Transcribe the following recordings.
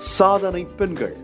சாதனை பெண்கள்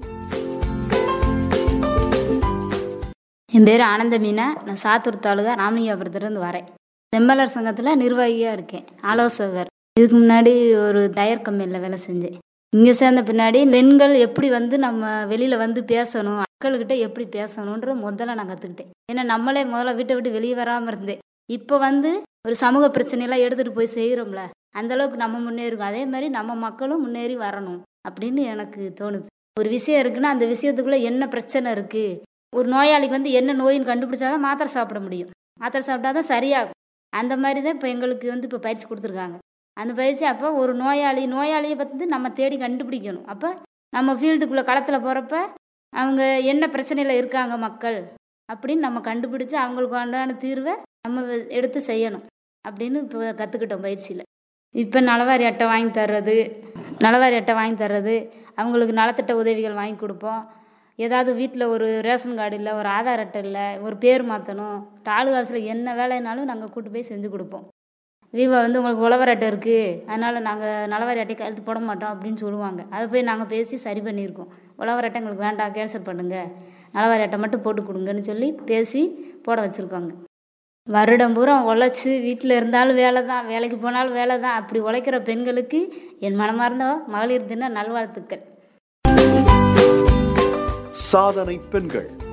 என் பேர் ஆனந்த மீனா நான் சாத்தூர் தாலுகா ராமலிங்கபுரத்துலேருந்து வரேன் செம்மலர் சங்கத்தில் நிர்வாகியாக இருக்கேன் ஆலோசகர் இதுக்கு முன்னாடி ஒரு டயர் கம்பெனியில் வேலை செஞ்சேன் இங்கே சேர்ந்த பின்னாடி பெண்கள் எப்படி வந்து நம்ம வெளியில் வந்து பேசணும் மக்கள்கிட்ட எப்படி பேசணுன்ற முதல்ல நான் கற்றுக்கிட்டேன் ஏன்னா நம்மளே முதல்ல வீட்டை விட்டு வெளியே வராமல் இருந்தேன் இப்போ வந்து ஒரு சமூக பிரச்சனையெல்லாம் எடுத்துகிட்டு போய் செய்கிறோம்ல அந்த அளவுக்கு நம்ம முன்னேறும் அதே மாதிரி நம்ம மக்களும் முன்னேறி வரணும் அப்படின்னு எனக்கு தோணுது ஒரு விஷயம் இருக்குன்னா அந்த விஷயத்துக்குள்ளே என்ன பிரச்சனை இருக்குது ஒரு நோயாளிக்கு வந்து என்ன நோயின்னு கண்டுபிடிச்சாதான் மாத்திரை சாப்பிட முடியும் மாத்திரை சாப்பிட்டா தான் சரியாகும் அந்த மாதிரி தான் இப்போ எங்களுக்கு வந்து இப்போ பயிற்சி கொடுத்துருக்காங்க அந்த பயிற்சி அப்போ ஒரு நோயாளி நோயாளியை வந்து நம்ம தேடி கண்டுபிடிக்கணும் அப்போ நம்ம ஃபீல்டுக்குள்ளே களத்தில் போகிறப்ப அவங்க என்ன பிரச்சனையில் இருக்காங்க மக்கள் அப்படின்னு நம்ம கண்டுபிடிச்சி அவங்களுக்கு உண்டான தீர்வை நம்ம எடுத்து செய்யணும் அப்படின்னு இப்போ கற்றுக்கிட்டோம் பயிற்சியில் இப்போ நலவாரி அட்டை வாங்கி தர்றது நலவாரி அட்டை வாங்கி தர்றது அவங்களுக்கு நலத்திட்ட உதவிகள் வாங்கி கொடுப்போம் ஏதாவது வீட்டில் ஒரு ரேஷன் கார்டு இல்லை ஒரு ஆதார் அட்டை இல்லை ஒரு பேர் மாற்றணும் தாலுகா ஆஃபீஸில் என்ன வேலைனாலும் நாங்கள் கூட்டு போய் செஞ்சு கொடுப்போம் விவோ வந்து உங்களுக்கு உழவர் அட்டை இருக்குது அதனால் நாங்கள் நலவாரி அட்டை கையெழுத்து போட மாட்டோம் அப்படின்னு சொல்லுவாங்க அதை போய் நாங்கள் பேசி சரி பண்ணியிருக்கோம் உழவர் அட்டை எங்களுக்கு வேண்டாம் கேன்சல் பண்ணுங்கள் நலவாரி அட்டை மட்டும் போட்டு கொடுங்கன்னு சொல்லி பேசி போட வச்சுருக்காங்க வருடம் பூரா உழைச்சி வீட்டில் இருந்தாலும் வேலை தான் வேலைக்கு போனாலும் வேலை தான் அப்படி உழைக்கிற பெண்களுக்கு என் மனமார்ந்த மகளிர் தின நல்வாழ்த்துக்கள் சாதனை பெண்கள்